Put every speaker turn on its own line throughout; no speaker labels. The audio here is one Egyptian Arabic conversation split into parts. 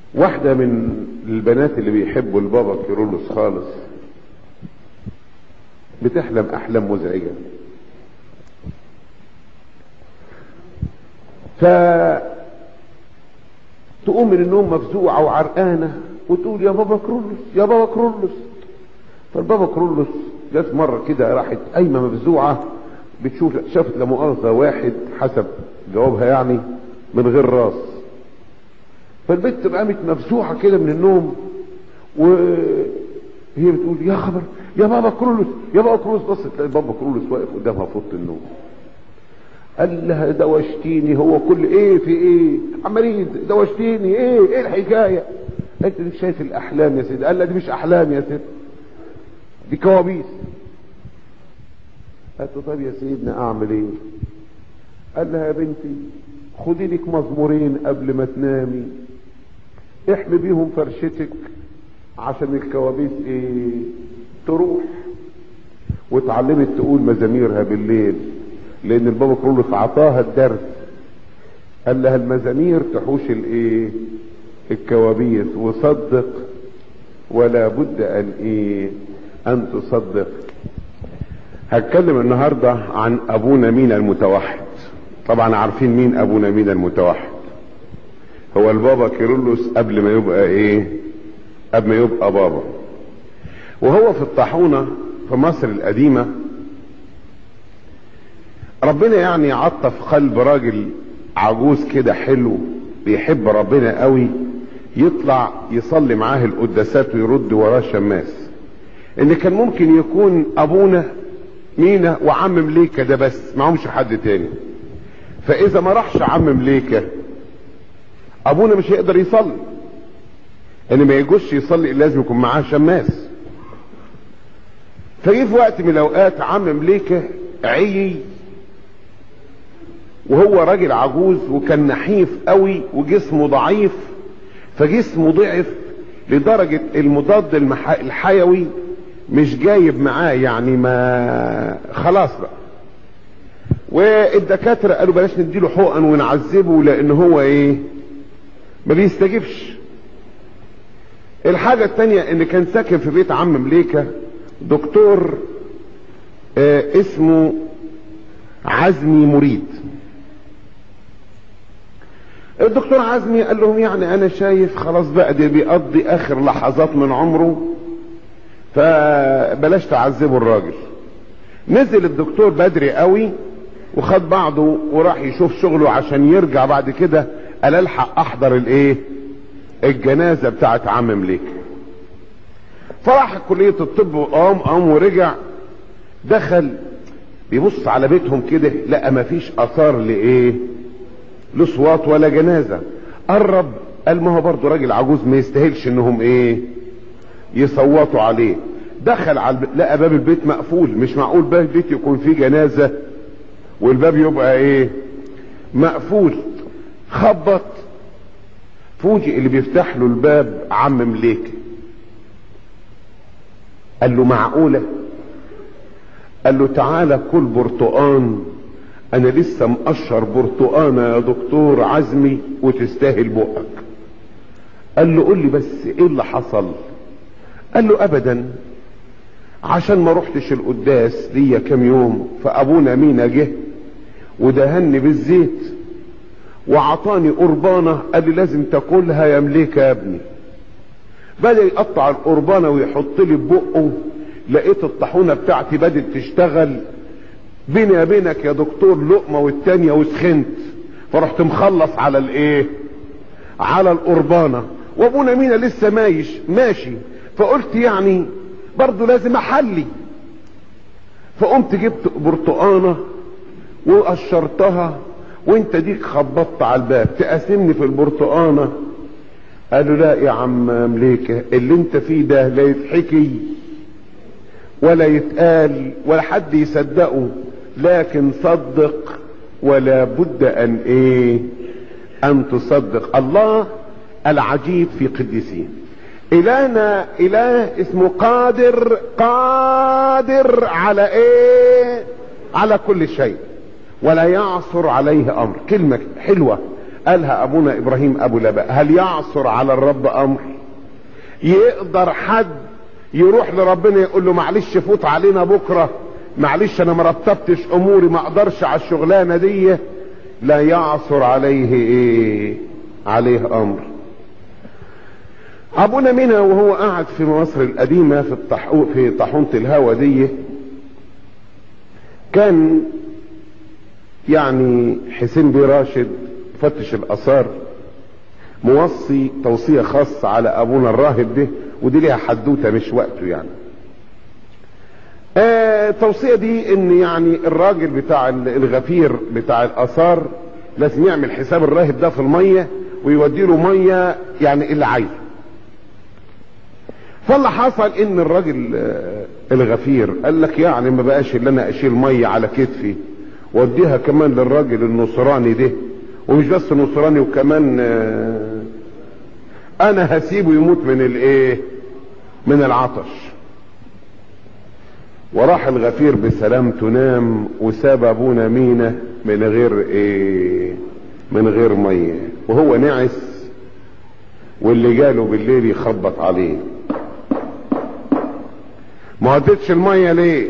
واحدة من البنات اللي بيحبوا البابا كيرلس خالص بتحلم احلام مزعجة ف تقوم من النوم مفزوعة وعرقانة وتقول يا بابا كرولس يا بابا كرولس فالبابا كرولس جت مرة كده راحت قايمة مفزوعة بتشوف شافت لا مؤاخذة واحد حسب جوابها يعني من غير راس فالبنت قامت مفزوعة كده من النوم وهي بتقول يا خبر يا بابا كرولس يا بابا كرولس بصت تلاقي بابا كرولس واقف قدامها في اوضه النوم قال لها دوشتيني هو كل ايه في ايه عمالين دوشتيني ايه ايه الحكايه انت مش شايف الاحلام يا سيدي قال لها دي مش احلام يا سيدي دي كوابيس قالت له طب يا سيدنا اعمل ايه قال لها يا بنتي خدي لك مزمورين قبل ما تنامي احمي بيهم فرشتك عشان الكوابيس ايه تروح واتعلمت تقول مزاميرها بالليل لان البابا كرولوس عطاها الدرس قال لها المزامير تحوش الايه الكوابيس وصدق ولا بد ان ايه ان تصدق هتكلم النهاردة عن ابونا مين المتوحد طبعا عارفين مين ابونا مين المتوحد هو البابا كيرلس قبل ما يبقى ايه قبل ما يبقى بابا وهو في الطاحونة في مصر القديمة ربنا يعني عطف قلب راجل عجوز كده حلو بيحب ربنا قوي يطلع يصلي معاه القداسات ويرد وراه شماس ان كان ممكن يكون ابونا مينا وعم مليكة ده بس معهمش حد تاني فاذا ما راحش عم مليكة ابونا مش هيقدر يصلي ان ما يجوش يصلي لازم يكون معاه شماس فجي في وقت من الاوقات عم مليكة عي وهو راجل عجوز وكان نحيف قوي وجسمه ضعيف فجسمه ضعف لدرجة المضاد المح... الحيوي مش جايب معاه يعني ما خلاص بقى والدكاترة قالوا بلاش نديله حقن ونعذبه لان هو ايه ما بيستجيبش الحاجة التانية ان كان ساكن في بيت عم مليكة دكتور آه اسمه عزمي مريد الدكتور عزمي قال لهم يعني انا شايف خلاص بقى ده بيقضي اخر لحظات من عمره فبلاش تعذبوا الراجل نزل الدكتور بدري قوي وخد بعضه وراح يشوف شغله عشان يرجع بعد كده قال الحق احضر الايه الجنازه بتاعت عم مليك فراح كليه الطب وقام قام ورجع دخل بيبص على بيتهم كده لقى مفيش اثار لايه لصوات ولا جنازه قرب قال ما هو برضه راجل عجوز ما يستاهلش انهم ايه يصوتوا عليه دخل على الب... لقى باب البيت مقفول مش معقول باب البيت يكون فيه جنازه والباب يبقى ايه مقفول خبط فوجئ اللي بيفتح له الباب عم مليك قال له معقوله قال له تعالى كل برتقان انا لسه مقشر برتقانة يا دكتور عزمي وتستاهل بقك قال له قول لي بس ايه اللي حصل قال له ابدا عشان ما رحتش القداس ليا كام يوم فابونا مينا جه ودهني بالزيت وعطاني قربانة قال لي لازم تاكلها يا مليكة يا ابني بدأ يقطع القربانة ويحط لي بقه لقيت الطاحونة بتاعتي بدأت تشتغل بيني وبينك يا دكتور لقمة والتانية وسخنت فرحت مخلص على الايه على القربانة وابونا مينا لسه مايش ماشي فقلت يعني برضو لازم احلي فقمت جبت برتقانة وقشرتها وانت ديك خبطت على الباب تقاسمني في البرتقانة قالوا لا يا عم مليكة اللي انت فيه ده لا يتحكي ولا يتقال ولا حد يصدقه لكن صدق ولا بد ان ايه ان تصدق الله العجيب في قديسين الهنا اله اسمه قادر قادر على ايه على كل شيء ولا يعصر عليه امر كلمة حلوة قالها ابونا ابراهيم ابو لباء هل يعصر على الرب امر يقدر حد يروح لربنا يقول له معلش فوت علينا بكره معلش انا ما رتبتش اموري ما اقدرش على الشغلانه دي لا يعصر عليه ايه عليه امر ابونا منا وهو قاعد في مصر القديمه في الطح... في طاحونه الهوا دي كان يعني حسين بيه راشد فتش الاثار موصي توصيه خاصه على ابونا الراهب ده ودي ليها حدوته مش وقته يعني آه التوصيه دي ان يعني الراجل بتاع الغفير بتاع الاثار لازم يعمل حساب الراهب ده في الميه ويودي له ميه يعني اللي عايزه فاللي حصل ان الراجل آه الغفير قال لك يعني ما بقاش اللي انا اشيل ميه على كتفي واديها كمان للراجل النصراني ده ومش بس نصراني وكمان آه انا هسيبه يموت من الايه من العطش وراح الغفير بسلامته نام وساب ابونا مينا من غير ايه من غير ميه وهو نعس واللي جاله بالليل يخبط عليه ما وديتش الميه ليه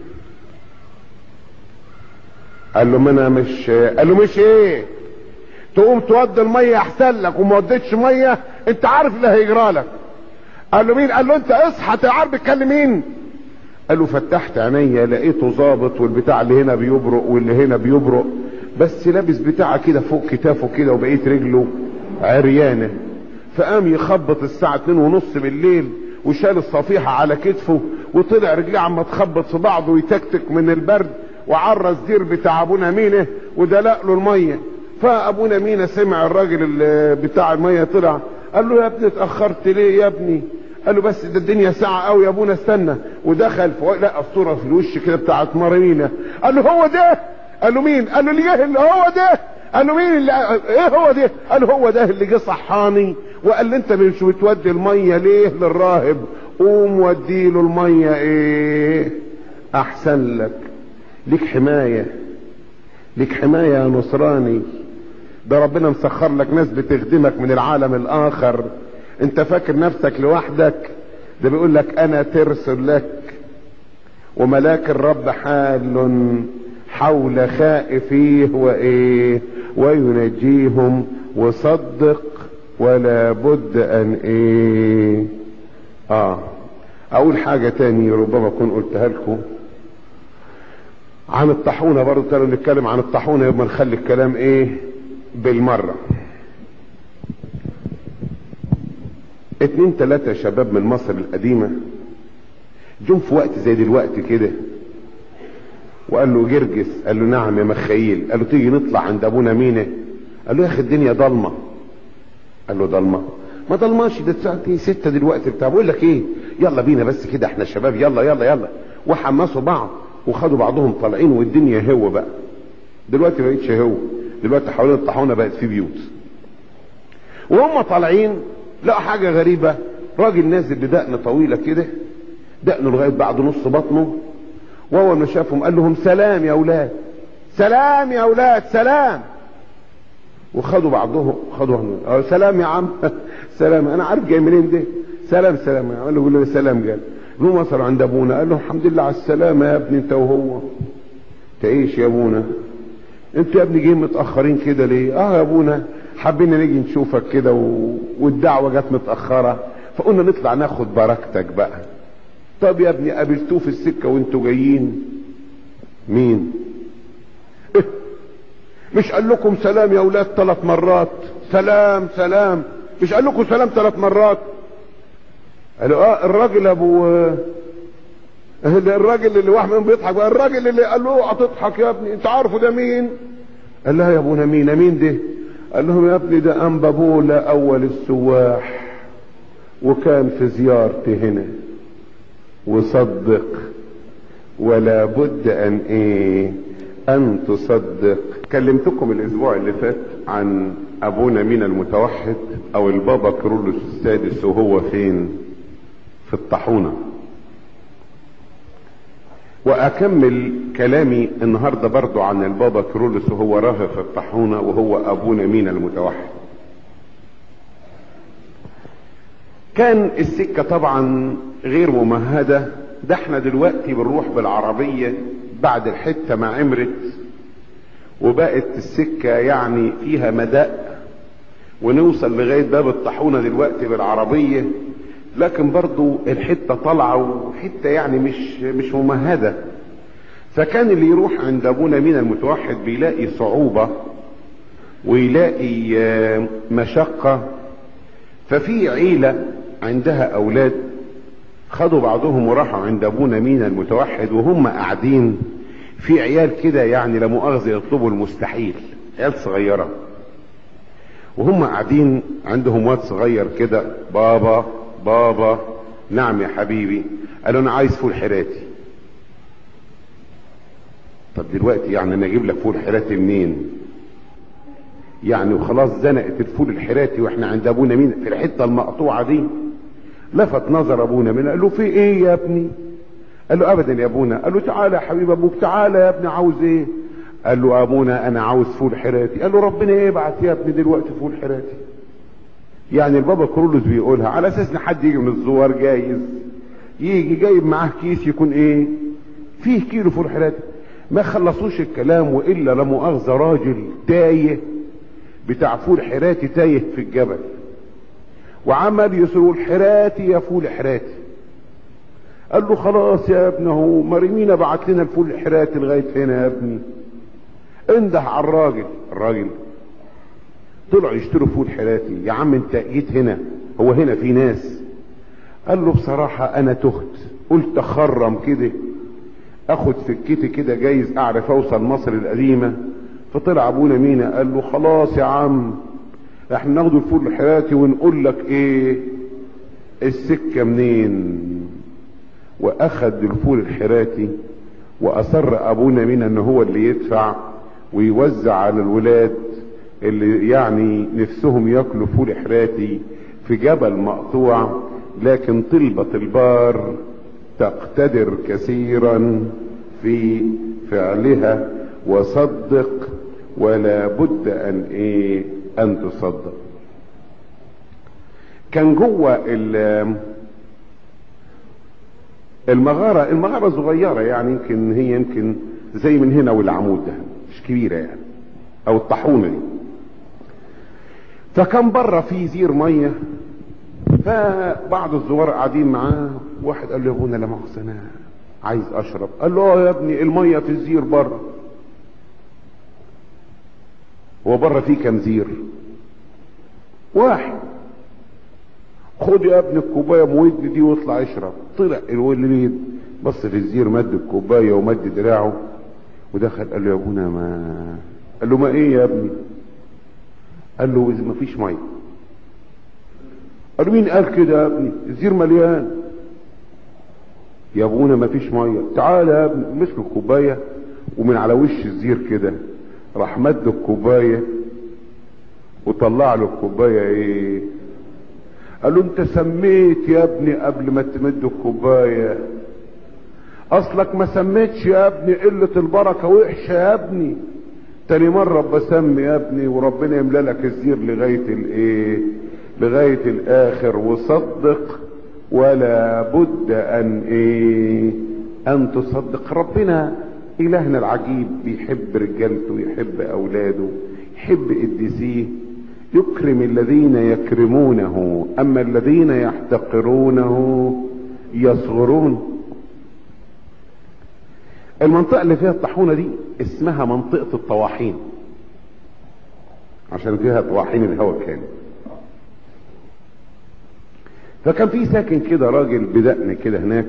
قال له ما انا مش قال له مش ايه تقوم تودي الميه احسن لك وما وديتش ميه انت عارف اللي هيجرى لك قال له مين قال له انت اصحى تعرف بتكلم مين قال له فتحت عينيا لقيته ظابط والبتاع اللي هنا بيبرق واللي هنا بيبرق بس لابس بتاع كده فوق كتافه كده وبقيت رجله عريانه فقام يخبط الساعه اتنين ونص بالليل وشال الصفيحه على كتفه وطلع رجليه عم تخبط في بعض ويتكتك من البرد وعرى الزير بتاع ابونا مينه ودلق له الميه فابونا مينا سمع الراجل بتاع الميه طلع قال له يا ابني اتاخرت ليه يا ابني قال له بس ده الدنيا ساعة قوي يا ابونا استنى ودخل فوق لا الصورة في الوش كده بتاعت مارينا قال له هو ده قال له مين قال له اللي جه اللي هو ده قال له مين اللي ايه هو ده قال له هو ده اللي جه صحاني وقال لي انت مش بتودي المية ليه للراهب قوم ودي له المية ايه احسن لك ليك حماية ليك حماية يا نصراني ده ربنا مسخر لك ناس بتخدمك من العالم الاخر انت فاكر نفسك لوحدك ده بيقول لك انا ترس لك وملاك الرب حال حول خائفيه وايه وينجيهم وصدق ولا بد ان ايه اه اقول حاجة تاني ربما اكون قلتها لكم عن الطاحونة برضه كانوا نتكلم عن الطاحونة يبقى نخلي الكلام ايه بالمرة اتنين تلاتة شباب من مصر القديمة جم في وقت زي دلوقتي كده وقال له جرجس قال له نعم يا مخيل قال له تيجي نطلع عند ابونا مينة قال له يا اخي الدنيا ضلمة قال له ضلمة ما ضلماش ده الساعة ستة دلوقتي بتاع بقول لك ايه يلا بينا بس كده احنا شباب يلا يلا يلا وحمسوا بعض وخدوا بعضهم طالعين والدنيا هو بقى دلوقتي ما بقتش هو دلوقتي حوالين الطاحونه بقت في بيوت وهم طالعين لقوا حاجه غريبه راجل نازل بدقن طويله كده دقنه لغايه بعد نص بطنه واول ما شافهم قال لهم سلام يا اولاد سلام يا اولاد سلام وخدوا بعضهم خدوا اه سلام يا عم سلام انا عارف جاي منين ده سلام سلام يا عم قال له سلام قال جم وصلوا عند ابونا قال له الحمد لله على السلامه يا ابني انت وهو تعيش يا ابونا انتوا يا ابني جايين متاخرين كده ليه اه يا ابونا حبينا نيجي نشوفك كده و... والدعوه جت متاخره فقلنا نطلع ناخد بركتك بقى طب يا ابني قابلتوه في السكه وانتوا جايين مين إيه؟ مش قال لكم سلام يا اولاد ثلاث مرات سلام سلام مش قال لكم سلام ثلاث مرات قالوا اه الراجل ابو الراجل اللي واحد منهم بيضحك بقى الراجل اللي قال له اوعى تضحك يا ابني انت عارفه ده مين قال لها يا ابونا مين مين ده قال لهم يا ابني ده انبابولا اول السواح وكان في زيارتي هنا وصدق ولا بد ان ايه ان تصدق كلمتكم الاسبوع اللي فات عن ابونا مين المتوحد او البابا كرولوس السادس وهو فين في الطاحونه واكمل كلامي النهارده برضو عن البابا كرولس وهو راهب في الطاحونه وهو ابونا مينا المتوحد كان السكة طبعا غير ممهدة ده احنا دلوقتي بنروح بالعربية بعد الحتة ما عمرت وبقت السكة يعني فيها مداء ونوصل لغاية باب الطاحونة دلوقتي بالعربية لكن برضو الحتة طالعة وحتة يعني مش مش ممهدة فكان اللي يروح عند ابونا مينا المتوحد بيلاقي صعوبة ويلاقي مشقة ففي عيلة عندها اولاد خدوا بعضهم وراحوا عند ابونا مينا المتوحد وهم قاعدين في عيال كده يعني لا مؤاخذة يطلبوا المستحيل عيال صغيرة وهم قاعدين عندهم واد صغير كده بابا بابا نعم يا حبيبي قالوا انا عايز فول حراتي طب دلوقتي يعني انا اجيب لك فول حراتي منين يعني وخلاص زنقت الفول الحراتي واحنا عند ابونا مين في الحته المقطوعه دي لفت نظر ابونا مين قال له في ايه يا ابني قال له ابدا يا ابونا قال له تعالى يا حبيب ابوك تعالى يا ابني عاوز ايه قال له ابونا انا عاوز فول حراتي قال له ربنا يبعت يا ابني دلوقتي فول حراتي يعني البابا كرولوس بيقولها على اساس ان حد يجي من الزوار جايز يجي جايب معاه كيس يكون ايه فيه كيلو فول حراتي ما خلصوش الكلام والا لا مؤاخذه راجل تايه بتاع فول حراتي تايه في الجبل وعمل يسروا الحراتي يا فول حراتي قال له خلاص يا ابني اهو مريمينا بعت لنا الفول الحراتي لغايه هنا يا ابني انده على الراجل الراجل طلعوا يشتروا فول حراتي يا عم انت جيت هنا هو هنا في ناس قال له بصراحة انا تهت قلت اخرم كده اخد سكتي كده جايز اعرف اوصل مصر القديمة فطلع ابونا مينا قال له خلاص يا عم احنا ناخد الفول الحراتي ونقول لك ايه السكة منين واخد الفول الحراتي واصر ابونا مينا ان هو اللي يدفع ويوزع على الولاد اللي يعني نفسهم ياكلوا فول حراتي في جبل مقطوع لكن طلبة البار تقتدر كثيرا في فعلها وصدق ولا بد ان ايه ان تصدق كان جوه المغارة المغارة صغيرة يعني يمكن هي يمكن زي من هنا والعمود ده مش كبيرة يعني او الطاحونة دي فكان بره في زير ميه فبعض الزوار قاعدين معاه واحد قال له يا ابونا لا مؤاخذه انا عايز اشرب قال له اه يا ابني الميه في الزير بره هو بره في كام زير واحد خد يا ابني الكوبايه مود دي واطلع اشرب طلع الوليد بص في الزير مد الكوبايه ومد دراعه ودخل قال له يا ابونا ما قال له ما ايه يا ابني قال له اذا ما فيش ميه قال مين قال كده يا ابني الزير مليان يا ابونا ما فيش ميه تعال يا ابني مسك الكوبايه ومن على وش الزير كده راح مد الكوبايه وطلع له الكوبايه ايه قال له انت سميت يا ابني قبل ما تمد الكوبايه اصلك ما سميتش يا ابني قله البركه وحشه يا ابني تاني مرة بسمي يا ابني وربنا يملى لك الزير لغاية الايه لغاية الاخر وصدق ولا بد ان ايه ان تصدق ربنا الهنا العجيب بيحب رجالته يحب اولاده يحب قديسيه يكرم الذين يكرمونه اما الذين يحتقرونه يصغرون المنطقة اللي فيها الطاحونة دي اسمها منطقة الطواحين عشان فيها طواحين الهواء كان فكان في ساكن كده راجل بدقن كده هناك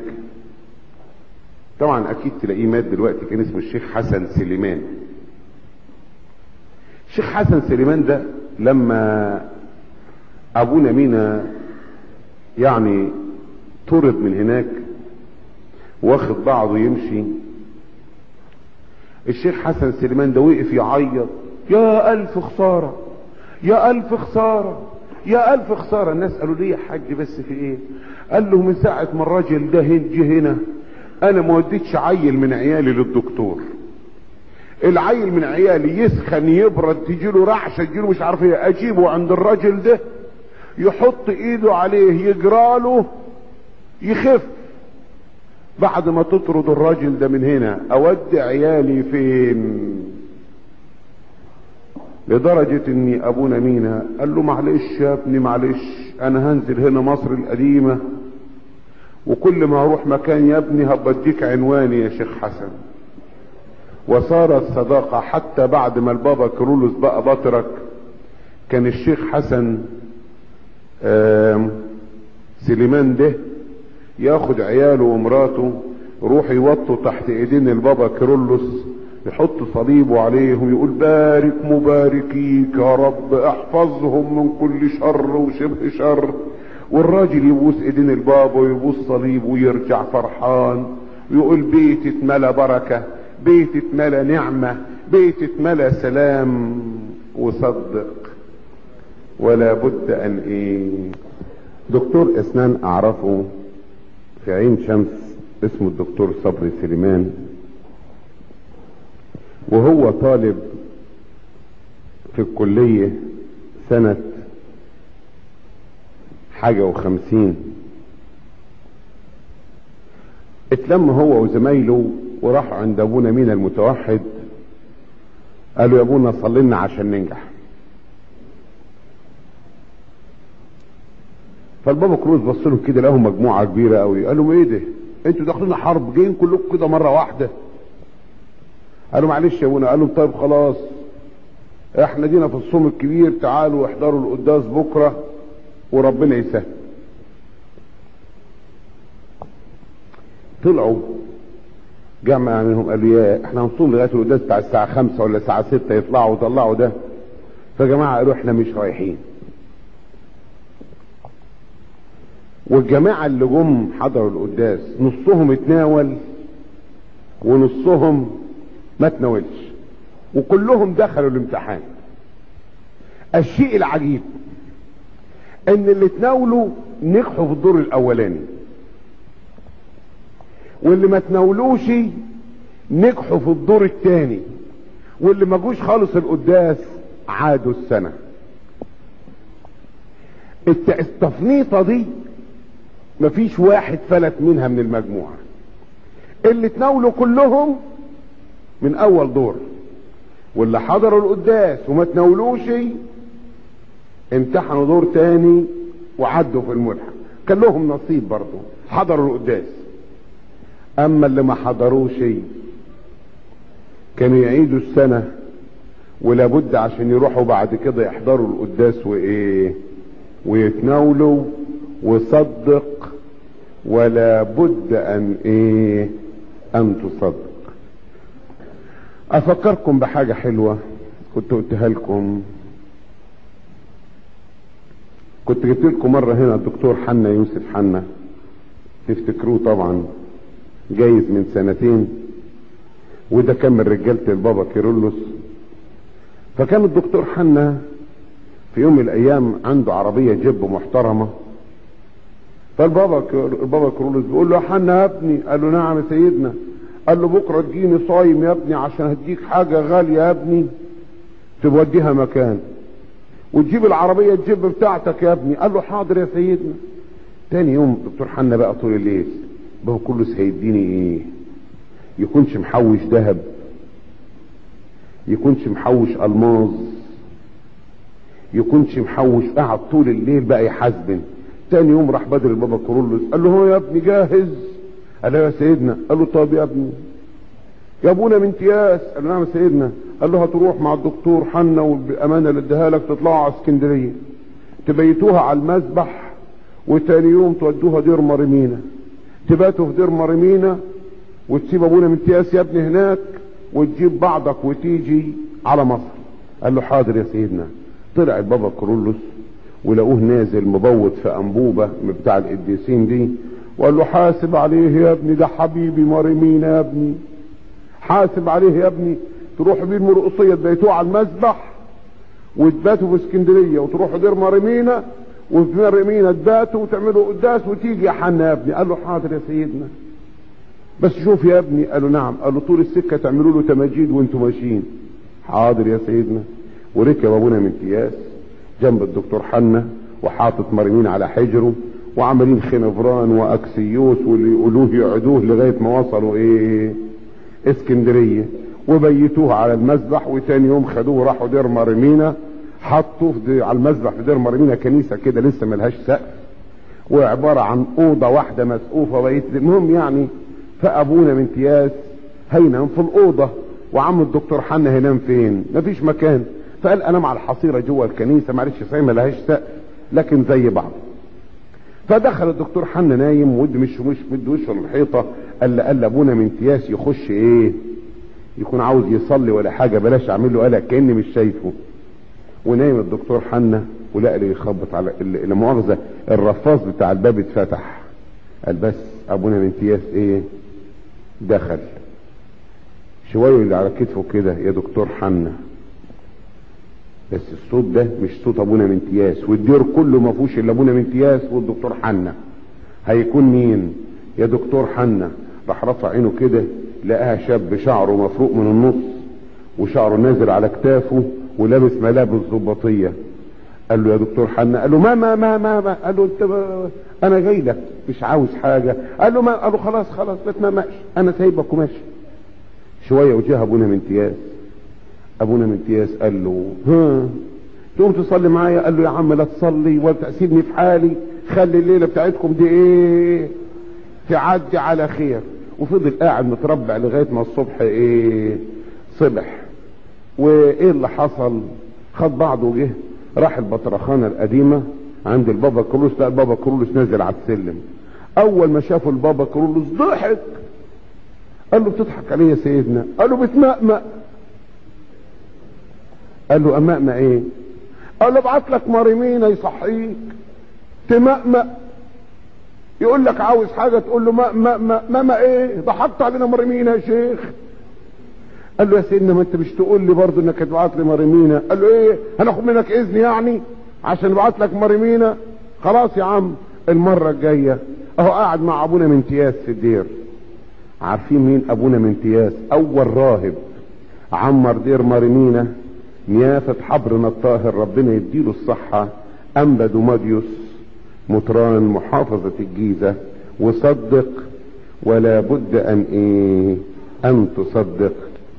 طبعا اكيد تلاقيه مات دلوقتي كان اسمه الشيخ حسن سليمان الشيخ حسن سليمان ده لما ابونا مينا يعني طرد من هناك واخد بعضه يمشي الشيخ حسن سليمان ده وقف يعيط يا الف خسارة يا الف خسارة يا الف خسارة الناس قالوا ليه يا حاج بس في ايه قال له من ساعة ما الراجل ده جه هنا انا ما وديتش عيل من عيالي للدكتور العيل من عيالي يسخن يبرد تجيله رعشة تجيله مش عارف ايه اجيبه عند الراجل ده يحط ايده عليه يجراله يخف بعد ما تطرد الراجل ده من هنا اودي عيالي فين لدرجة ان ابونا مينا قال له معلش يا ابني معلش انا هنزل هنا مصر القديمة وكل ما اروح مكان يا ابني هبديك عنواني يا شيخ حسن وصارت صداقة حتى بعد ما البابا كرولوس بقى بطرك كان الشيخ حسن سليمان ده ياخد عياله ومراته يروح يوطوا تحت ايدين البابا كيرلس يحط صليبه عليهم يقول بارك مباركيك يا رب احفظهم من كل شر وشبه شر والراجل يبوس ايدين البابا ويبوس صليبه ويرجع فرحان ويقول بيت اتملى بركة بيت اتملى نعمة بيت اتملى سلام وصدق ولا بد ان ايه دكتور اسنان اعرفه في عين شمس اسمه الدكتور صبري سليمان وهو طالب في الكلية سنة حاجة وخمسين اتلم هو وزمايله وراحوا عند ابونا مينا المتوحد قالوا يا ابونا صلينا عشان ننجح فالبابا كروز بص لهم كده لقاهم مجموعه كبيره قوي قال لهم ايه ده انتوا داخلين حرب جايين كلكم كده مره واحده قالوا معلش يا ابونا قال لهم طيب خلاص احنا دينا في الصوم الكبير تعالوا احضروا القداس بكره وربنا يسهل طلعوا جمع منهم قالوا يا احنا هنصوم لغايه القداس بتاع الساعه خمسة ولا الساعه ستة يطلعوا وطلعوا ده فجماعه قالوا احنا مش رايحين والجماعة اللي جم حضروا القداس نصهم اتناول ونصهم ما تناولش وكلهم دخلوا الامتحان الشيء العجيب ان اللي تناولوا نجحوا في الدور الاولاني واللي ما تناولوش نجحوا في الدور الثاني واللي ما جوش خالص القداس عادوا السنه التفنيطه دي مفيش واحد فلت منها من المجموعة اللي تناولوا كلهم من اول دور واللي حضروا القداس وما تناولوش امتحنوا دور تاني وعدوا في الملحق كان لهم نصيب برضه حضروا القداس اما اللي ما حضروش كانوا يعيدوا السنة ولابد عشان يروحوا بعد كده يحضروا القداس وايه ويتناولوا وصدق ولا بد ان ايه ان تصدق افكركم بحاجة حلوة كنت قلتها لكم كنت جبت لكم مرة هنا الدكتور حنا يوسف حنا تفتكروه طبعا جايز من سنتين وده كان من رجالة البابا كيرلس فكان الدكتور حنا في يوم من الايام عنده عربية جيب محترمة فالبابا البابا كرولوس بيقول له يا حنا يا ابني قال له نعم يا سيدنا قال له بكره تجيني صايم يا ابني عشان هديك حاجه غاليه يا ابني توديها مكان وتجيب العربيه الجيب بتاعتك يا ابني قال له حاضر يا سيدنا تاني يوم دكتور حنا بقى طول الليل بابا كرولوس هيديني ايه يكونش محوش ذهب يكونش محوش الماظ يكونش محوش قعد طول الليل بقى يحاسبن تاني يوم راح بدر البابا كورولوس قال له هو يا ابني جاهز قال له يا سيدنا قال له طب يا ابني يا ابونا من امتياز قال له نعم يا سيدنا قال له هتروح مع الدكتور حنا والامانه اللي اديها لك تطلعوا على اسكندريه تبيتوها على المسبح وتاني يوم تودوها دير مريمينا تباتوا في دير مريمينا وتسيب ابونا من امتياز يا ابني هناك وتجيب بعضك وتيجي على مصر قال له حاضر يا سيدنا طلع البابا كورولوس ولقوه نازل مبوط في انبوبة من بتاع القديسين دي وقال له حاسب عليه يا ابني ده حبيبي مريمين يا ابني حاسب عليه يا ابني تروحوا بيه المرقصية تبيتوه على المسبح وتباتوا في اسكندرية وتروحوا دير مريمينا وفي مريمينا تباتوا وتعملوا قداس وتيجي يا حنا يا ابني قال له حاضر يا سيدنا بس شوف يا ابني قالوا نعم قالوا طول السكة تعملوا له تماجيد وانتوا ماشيين حاضر يا سيدنا وركب ابونا من تياس جنب الدكتور حنا وحاطط مرمين على حجره وعمالين خنفران واكسيوس واللي يقولوه يقعدوه لغايه ما وصلوا ايه اسكندريه وبيتوه على المذبح وتاني يوم خدوه راحوا دير مرمينا حطوه في على المذبح في دير مرمينا كنيسه كده لسه ملهاش سقف وعباره عن اوضه واحده مسقوفه بقيت المهم يعني فابونا من تياس هينام في الاوضه وعم الدكتور حنا هينام فين مفيش مكان فقال انام على الحصيره جوه الكنيسه معلش صحيح ملهاش سقف لكن زي بعض فدخل الدكتور حنا نايم ود مش مش مد وشه للحيطه قال قال ابونا من تياس يخش ايه يكون عاوز يصلي ولا حاجه بلاش اعمل له قلق كاني مش شايفه ونايم الدكتور حنا ولقى اللي يخبط على لا مؤاخذه الرفاص بتاع الباب اتفتح قال بس ابونا من تياس ايه دخل شويه اللي على كتفه كده يا دكتور حنا بس الصوت ده مش صوت ابونا من تياس والدير كله ما فيهوش الا ابونا من تياس والدكتور حنا هيكون مين يا دكتور حنا راح رفع عينه كده لقاها شاب شعره مفروق من النص وشعره نازل على كتافه ولابس ملابس ظباطيه قال له يا دكتور حنا قال له ما ما ما ما, ما. قال له انت ما انا جاي لك مش عاوز حاجه قال له ما قال له خلاص خلاص ما تنامش انا سايبك وماشي شويه وجه ابونا من تياس ابونا من تياس قال له ها تقوم تصلي معايا قال له يا عم لا تصلي ولا تسيبني في حالي خلي الليله بتاعتكم دي ايه تعدي على خير وفضل قاعد متربع لغايه ما الصبح ايه صبح وايه اللي حصل خد بعضه وجه راح البطرخانه القديمه عند البابا كرولوس لقى البابا كرولوس نازل على السلم اول ما شافوا البابا كرولوس ضحك قال له بتضحك عليه يا سيدنا قال له بتمأمأ قال له امأمأ ايه قال له ابعت لك مريمينا يصحيك تمأمأ يقول لك عاوز حاجه تقول له ما ما ما ما, ما ايه ضحكت علينا مريمينا يا شيخ قال له يا سيدنا ما انت مش تقول لي برضه انك هتبعت لي مريمينا قال له ايه هناخد منك اذن يعني عشان ابعت لك مريمينا خلاص يا عم المره الجايه اهو قاعد مع ابونا من تياس في الدير عارفين مين ابونا من تياس اول راهب عمر دير مريمينا نيافة حبرنا الطاهر ربنا يديله الصحة أنبا دوماديوس مطران محافظة الجيزة وصدق ولا بد أن إيه أن تصدق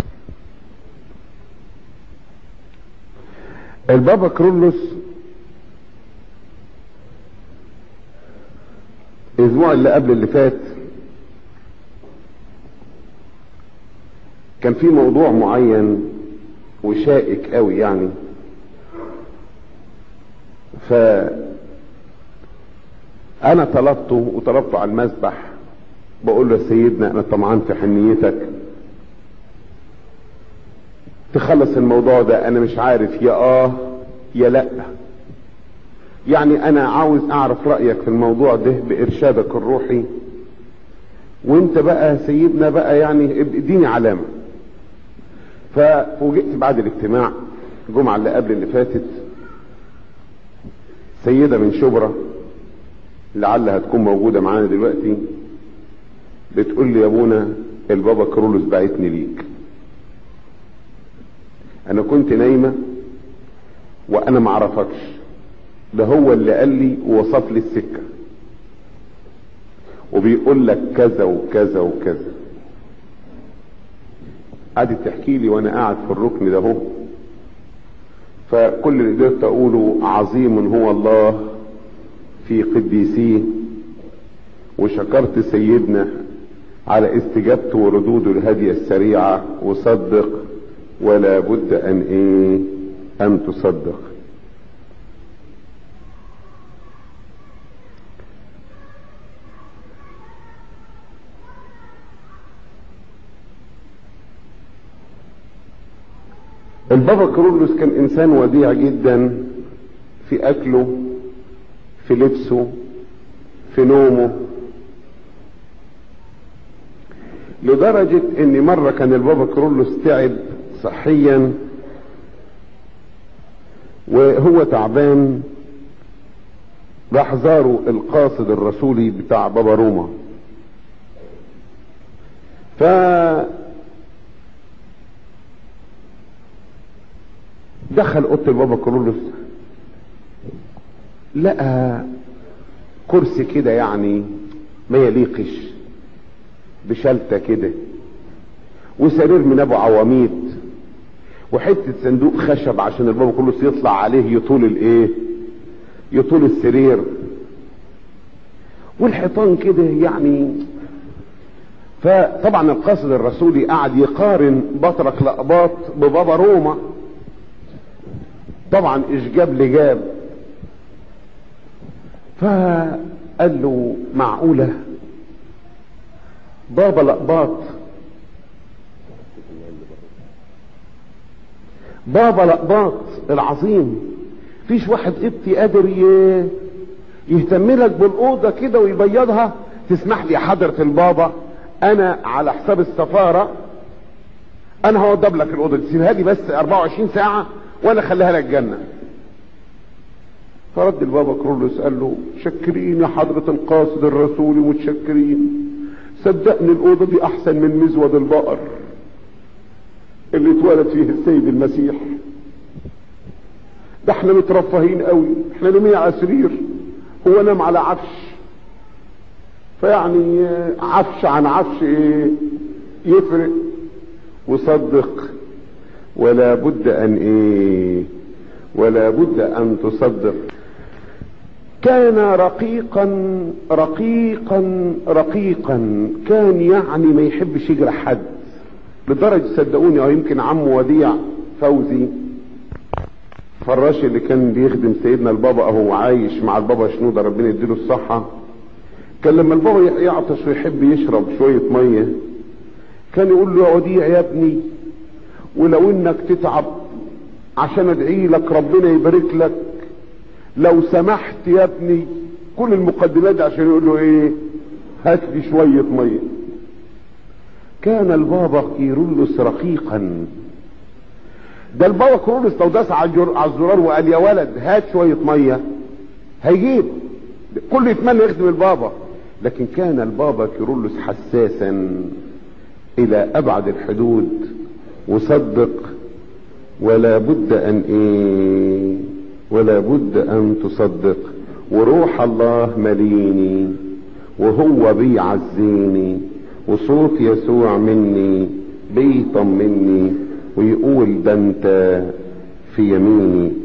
البابا كرولوس الأسبوع اللي قبل اللي فات كان في موضوع معين وشائك قوي يعني ف انا طلبته وطلبته على المسبح بقول له يا سيدنا انا طمعان في حنيتك تخلص الموضوع ده انا مش عارف يا اه يا لا يعني انا عاوز اعرف رايك في الموضوع ده بارشادك الروحي وانت بقى سيدنا بقى يعني اديني علامه ففوجئت بعد الاجتماع الجمعة اللي قبل اللي فاتت سيدة من شبرا لعلها تكون موجودة معانا دلوقتي بتقول لي يا ابونا البابا كرولوس بعتني ليك انا كنت نايمة وانا معرفكش ده هو اللي قال لي ووصف لي السكة وبيقول لك كذا وكذا وكذا قعدت تحكي لي وانا قاعد في الركن ده اهو فكل اللي قدرت اقوله عظيم هو الله في قديسيه وشكرت سيدنا على استجابته وردوده الهادية السريعة وصدق ولا بد ان ايه ان تصدق البابا كرولوس كان انسان وديع جدا في اكله في لبسه في نومه لدرجة ان مرة كان البابا كرولوس تعب صحيا وهو تعبان راح زاره القاصد الرسولي بتاع بابا روما ف دخل اوضه البابا كرولوس لقى كرسي كده يعني ما يليقش بشلته كده وسرير من ابو عواميد وحته صندوق خشب عشان البابا كرولوس يطلع عليه يطول الايه يطول السرير والحيطان كده يعني فطبعا القاصد الرسولي قعد يقارن بطرك لقباط ببابا روما طبعا اشجاب لجاب فقال له معقولة بابا لقباط بابا لقباط العظيم فيش واحد قبطي قادر ي... يهتم لك بالاوضه كده ويبيضها تسمح لي يا حضره البابا انا على حساب السفاره انا هوضب لك الاوضه دي سيبها لي بس 24 ساعه وانا اخليها لك جنه فرد البابا كرولوس قال له شكرين يا حضرة القاصد الرسولي متشكرين صدقني الأوضة دي أحسن من مزود البقر اللي اتولد فيه السيد المسيح ده احنا مترفهين قوي احنا نمية على سرير هو نام على عفش فيعني عفش عن عفش ايه يفرق وصدق ولا بد ان ايه ولا بد ان تصدق كان رقيقا رقيقا رقيقا كان يعني ما يحبش يجرح حد لدرجة صدقوني او يمكن عمه وديع فوزي فراش اللي كان بيخدم سيدنا البابا اهو عايش مع البابا شنودة ربنا يديله الصحة كان لما البابا يعطش ويحب يشرب شوية مية كان يقول له يا وديع يا ابني ولو انك تتعب عشان ادعي لك ربنا يبارك لك لو سمحت يا ابني كل المقدمات عشان يقول له ايه هات لي شوية مية كان البابا كيرلس رقيقا ده البابا كيرلس لو داس على الزرار وقال يا ولد هات شوية مية هيجيب كل يتمنى يخدم البابا لكن كان البابا كيرلس حساسا الى ابعد الحدود وصدق ولا بد ان ايه ولا بد ان تصدق وروح الله مليني وهو بيعزيني وصوت يسوع مني بيطمني ويقول ده انت في يميني